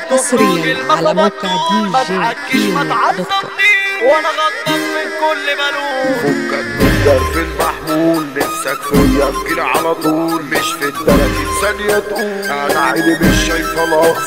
حصريا على موقع دي جي تحكيش كيمو ما دوت كوم تعصبنيش وانا غضبان من كل بلوم فكك من درب المحمول نفسك فيا بكير على طول مش في التلاتين ثانية تقول انا عيني مش شايفة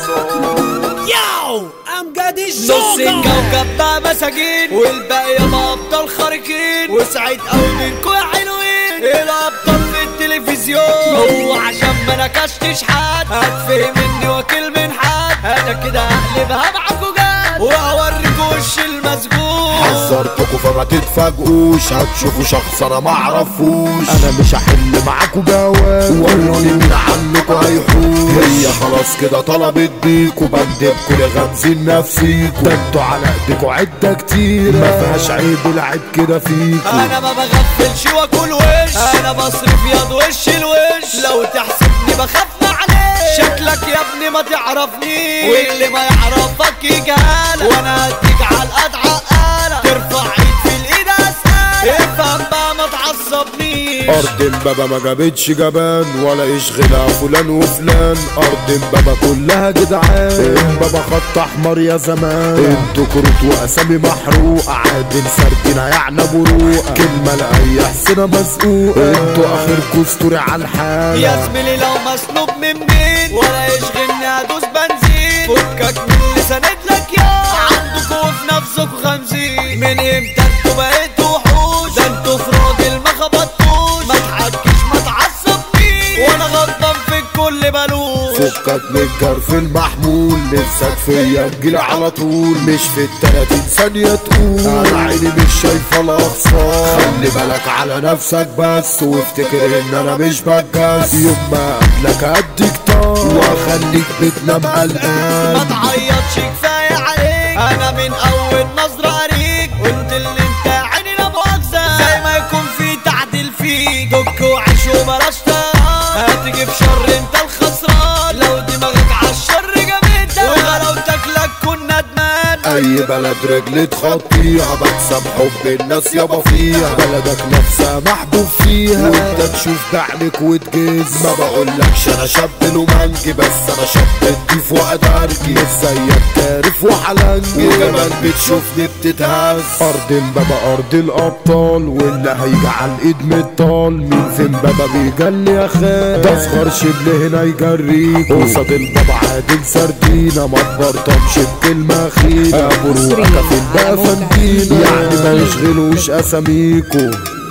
الاقصى ياو امجد نص الجوكر الكوكب بقى مساجين والباقي ما ابطال خارقين وسعيد قوي منكم يا حلوين الابطال في التلفزيون هو عشان ما نكشتش حد هتفهم اني وكيل من حد انا كده هقلبها معاكوا جد وهوريكوا وش المسجون حذرتكوا فما تتفاجئوش هتشوفوا شخص انا معرفوش انا مش هحل معاكوا جواز وروني مين عنكوا هيحوش هي خلاص كده طلبت بيكوا بندبكوا لغمزين نفسيكوا ده انتوا على ايديكوا عدة كتير ما فيهاش عيب العيب كده فيكوا انا ما بغفلش واكل وش انا بصرف ياض وش الوش لو تحسبني بخاف معلش شكلك يا ابني ما تعرفني واللي ما يعرفك يجهلك وانا هديك على القطعه قالة ترفع ايد في الايد اسال افهم بقى ما تعصبنيش أرض امبابة ما جابتش جبان ولا يشغلها فلان وفلان أرض امبابة كلها جدعان امبابة خط أحمر يا زمان انتوا كروت وأسامي محروقة عادل سردينة يعني بروقة كلمة لأي حسنة مسقوقة انتوا آخركوا اسطوري على الحالة يا زميلي لو مسلوب من مين ولا يشغلني هدوس بنزين فكك من اللي سندلك يا عندكوا في نفسكوا خمسين من امتى انتوا بقيتوا وحوش ده انتوا في راجل ما خبطتوش ما تحكيش ما تعصبنيش وانا غلطان في الكل بلوش فكك من الجرف المحمول نفسك فيا تجيلي على طول مش في التلاتين ثانية تقول أنا عيني مش شايفة الأقصى خلي بالك على نفسك بس وافتكر إن أنا مش بجاز يوم ما أقابلك أديك طار وأخليك بتنام ما قلقان تعيطش كفايه عليك انا من اول نظره قريك قلت اللي انت عيني لا مؤاخذه زي ما يكون في تعديل فيك دك وعيش وبلاش طار هتيجي في شر انت الخسران لو دماغك عالشر جابتك وغلاوتك لك كن ندمان أي بلد رجل تخطيها بكسب حب الناس يابا فيها بلدك نفسها محبوب فيها وانت تشوف بعينك وتجز ما بقولكش انا شاب لومانجي بس انا شاب نضيف وادرجي مش زيك كارف وحلنجي وكمان بتشوفني بتتهز ارض امبابة ارض الابطال واللي هيجي على الايد مطال مين في امبابة بيجلي يا خال ده اصغر شبل هنا يجريك قصاد البابا عادل سردينة ما تبرطمش بكلمة خينة ابو روحك في البقى فندينا يعني ما يشغلوش اساميكو